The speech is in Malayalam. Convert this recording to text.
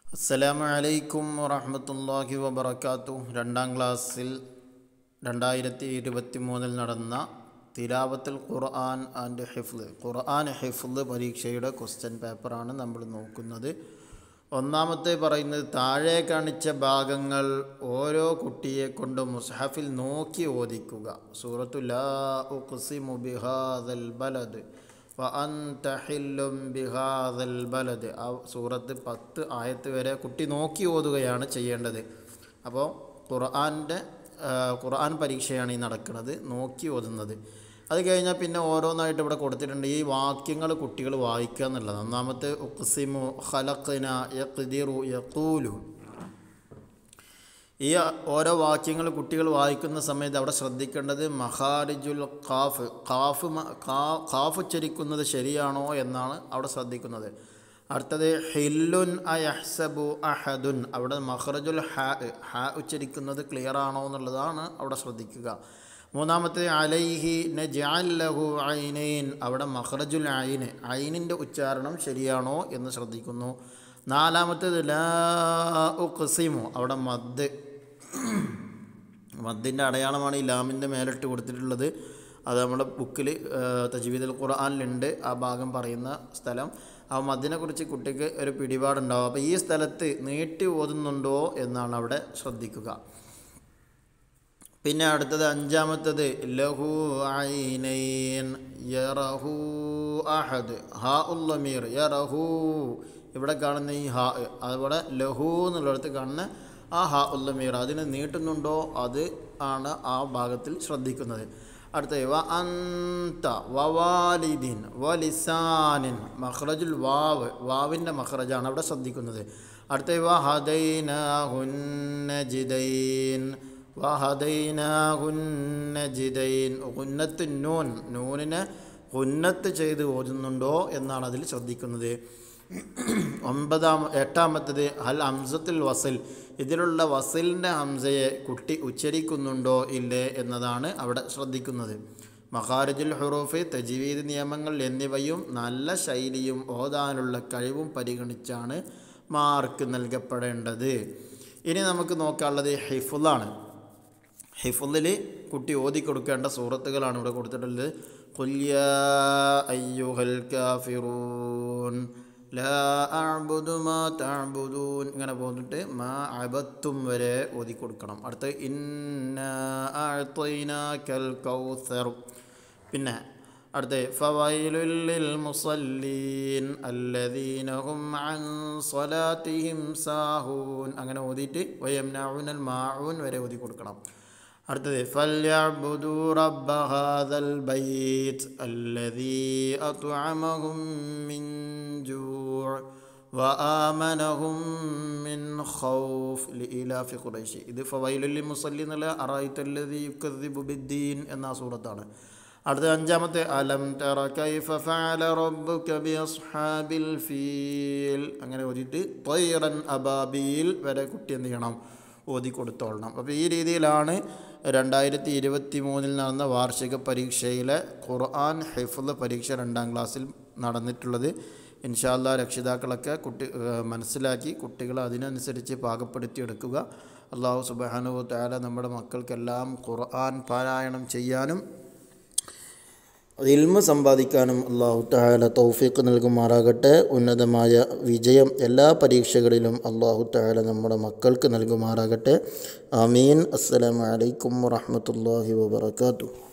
അസ്സലാമു അലൈക്കും വറഹ്മത്തുള്ളാഹി വബറകാത്തു രണ്ടാം ക്ലാസ്സിൽ രണ്ടായിരത്തി ഇരുപത്തി മൂന്നിൽ നടന്ന തിലാവത്തുൽ ഖുർആൻ ആൻഡ് ഹിഫ്ല് ഖുർആൻ ഹിഫ്ല് പരീക്ഷയുടെ ക്വസ്റ്റ്യൻ പേപ്പറാണ് നമ്മൾ നോക്കുന്നത് ഒന്നാമത്തെ പറയുന്നത് താഴെ കാണിച്ച ഭാഗങ്ങൾ ഓരോ കുട്ടിയെ കൊണ്ട് മുസ്ഹഫിൽ നോക്കി ഓദിക്കുക സൂറത്തു ലാ ഉഖ്സിമു ബിഹാദൽ ബലദ് വഅൻത ഹില്ലും ബിഹാദൽ ബലദ് ആ സൂറത്ത് പത്ത് ആയത്ത് വരെ കുട്ടി നോക്കി ഓതുകയാണ് ചെയ്യേണ്ടത് അപ്പോൾ ഖുർആൻ്റെ ഖുർആൻ പരീക്ഷയാണ് ഈ നടക്കുന്നത് നോക്കി ഓതുന്നത് അത് കഴിഞ്ഞാൽ പിന്നെ ഓരോന്നായിട്ട് ഇവിടെ കൊടുത്തിട്ടുണ്ട് ഈ വാക്യങ്ങൾ കുട്ടികൾ വായിക്കുക എന്നുള്ളത് ഒന്നാമത്തെ ഉഖ്സിമു ഖലഖ്ന യഖ്ദിറു യഖൂലു ഈ ഓരോ വാക്യങ്ങൾ കുട്ടികൾ വായിക്കുന്ന സമയത്ത് അവിടെ ശ്രദ്ധിക്കേണ്ടത് മഹാരിജുൽ ഖാഫ് ഖാഫ് മ- ഖാ- ഖാഫ് ഉച്ചരിക്കുന്നത് ശരിയാണോ എന്നാണ് അവിടെ ശ്രദ്ധിക്കുന്നത് അടുത്തത് ഹില്ലുൻ അയഹ്സബു അഹദുൻ അവിടെ മഹ്റജുൽ ഹാ ഹാ ഉച്ചരിക്കുന്നത് ക്ലിയർ ആണോ എന്നുള്ളതാണ് അവിടെ ശ്രദ്ധിക്കുക മൂന്നാമത്തെ അലൈഹി നജഅല്ലഹു ഐനൈൻ അവിടെ മഹ്റജുൽ ഐന് ഐനിൻ്റെ ഉച്ചാരണം ശരിയാണോ എന്ന് ശ്രദ്ധിക്കുന്നു നാലാമത്തേത് ലാ ഉഖ്സിമു അവിടെ മദ് മദ്ദിൻ്റെ അടയാളമാണ് ഈ ലാമിൻ്റെ മേലിട്ട് കൊടുത്തിട്ടുള്ളത് അത് നമ്മുടെ ബുക്കിൽ തജ്വീദുൽ ഖുർആനിലുണ്ട് ആ ഭാഗം പറയുന്ന സ്ഥലം ആ മദ്ദിനെക്കുറിച്ച് കുട്ടിക്ക് ഒരു പിടിപാടുണ്ടാവും അപ്പോൾ ഈ സ്ഥലത്ത് നീട്ടി ഓതുന്നുണ്ടോ എന്നാണ് അവിടെ ശ്രദ്ധിക്കുക പിന്നെ അടുത്തത് അഞ്ചാമത്തത് ലഹു ഐനൈൻ യറഹു അഹദ് ഹാ ഉല്ലമീർ യറഹു ഇവിടെ കാണുന്ന ഈ ഹാ അതുപോലെ ലഹു എന്നുള്ളിടത്ത് കാണുന്ന ആ ഹാ ഉല്ലമീർ അതിനെ നീട്ടുന്നുണ്ടോ അത് ആണ് ആ ഭാഗത്തിൽ ശ്രദ്ധിക്കുന്നത് അടുത്തത് വ അന്ത വവാലിദിൻ വലിസാനിൻ മഹ്റജുൽ വാവ് വാവിൻ്റെ മഹ്റജാണ് അവിടെ ശ്രദ്ധിക്കുന്നത് അടുത്തത് വ ഹദൈന ഹുന്നജിദൈൻ വഹദൈനാഹുന്നജിദൈൻ ഹുന്നത്ത് നൂൻ നൂനിനെ ഹുന്നത്ത് ചെയ്ത് ഓതുന്നുണ്ടോ എന്നാണ് അതിൽ ശ്രദ്ധിക്കുന്നത് ഒമ്പതാം എട്ടാമത്തത് ഹൽ ഹംസത്തുൽ വസൽ ഇതിലുള്ള വസലിൻ്റെ ഹംസയെ കുട്ടി ഉച്ചരിക്കുന്നുണ്ടോ ഇല്ലേ എന്നതാണ് അവിടെ ശ്രദ്ധിക്കുന്നത് മഹാരജുൽ ഹുറൂഫ് തജ്വീദ് നിയമങ്ങൾ എന്നിവയും നല്ല ശൈലിയും ഓതാനുള്ള കഴിവും പരിഗണിച്ചാണ് മാർക്ക് നൽകപ്പെടേണ്ടത് ഇനി നമുക്ക് നോക്കാനുള്ളത് ഹിഫുലാണ് ഹിഫുലിൽ കുട്ടി ഓതി കൊടുക്കേണ്ട സൂറത്തുകളാണ് ഇവിടെ കൊടുത്തിട്ടുള്ളത് ഖുല്യ അയ്യുഹൽ കാഫിറൂൻ ലാ അഅ്ബുദു മാ തഅ്ബുദൂൻ ഇങ്ങനെ പോന്നിട്ട് മാ അബത്തും വരെ ഓതി കൊടുക്കണം അടുത്ത് ഇന്ന അഅ്തൈനാക്കൽ കൗസർ പിന്നെ അടുത്ത് ഫവൈലുൽ മുസല്ലീൻ അല്ലദീന ഹും അൻ സ്വലാത്തിഹിം സാഹൂൻ അങ്ങനെ ഓതിയിട്ട് വയംനഉനൽ മാഊൻ വരെ ഓതി കൊടുക്കണം അടുത്തത് ഫല്യഅ്ബുദു റബ്ബ ഹാദൽ ബൈത്ത് അല്ലദീ അത്അമഹും മിൻ ജൂഅ് വആമനഹും മിൻ ഖൗഫ് ലിഇലാഫി ഖുറൈശി ഇത് ഫവൈലുൽ മുസല്ലി എന്നുള്ള അറായിത്തല്ലദീ യുക്കദ്ദിബു ബിദ്ദീൻ എന്ന സൂറത്താണ് അടുത്ത അഞ്ചാമത്തെ അലം തറ കൈഫ ഫഅല റബ്ബുക ബി അസ്ഹാബിൽ ഫീൽ അങ്ങനെ ഓതിയിട്ട് ത്വയ്റൻ അബാബീൽ വരെ കുട്ടി എന്ത് ചെയ്യണം ഓതി കൊടുത്തോളണം അപ്പോൾ ഈ രീതിയിലാണ് രണ്ടായിരത്തി ഇരുപത്തി മൂന്നിൽ നടന്ന വാർഷിക പരീക്ഷയിലെ ഖുർആൻ ഹിഫ്ള് പരീക്ഷ രണ്ടാം ക്ലാസ്സിൽ നടന്നിട്ടുള്ളത് ഇൻഷാല്ല രക്ഷിതാക്കളൊക്കെ കുട്ടി ഏഹ് മനസ്സിലാക്കി കുട്ടികളെ അതിനനുസരിച്ച് പാകപ്പെടുത്തിയെടുക്കുക അള്ളാഹു സുബാനു താല നമ്മുടെ മക്കൾക്കെല്ലാം ഖുർആൻ പാരായണം ചെയ്യാനും ഇൽമ സമ്പാദിക്കാനും അള്ളാഹു താല തൗഫീഖ് നൽകുമാറാകട്ടെ ഉന്നതമായ വിജയം എല്ലാ പരീക്ഷകളിലും അള്ളാഹു താല നമ്മുടെ മക്കൾക്ക് നൽകുമാറാകട്ടെ ആമീൻ അസ്സലാമു അലൈക്കും വറഹ്മത്തുള്ളാഹി വബറകാതുഹു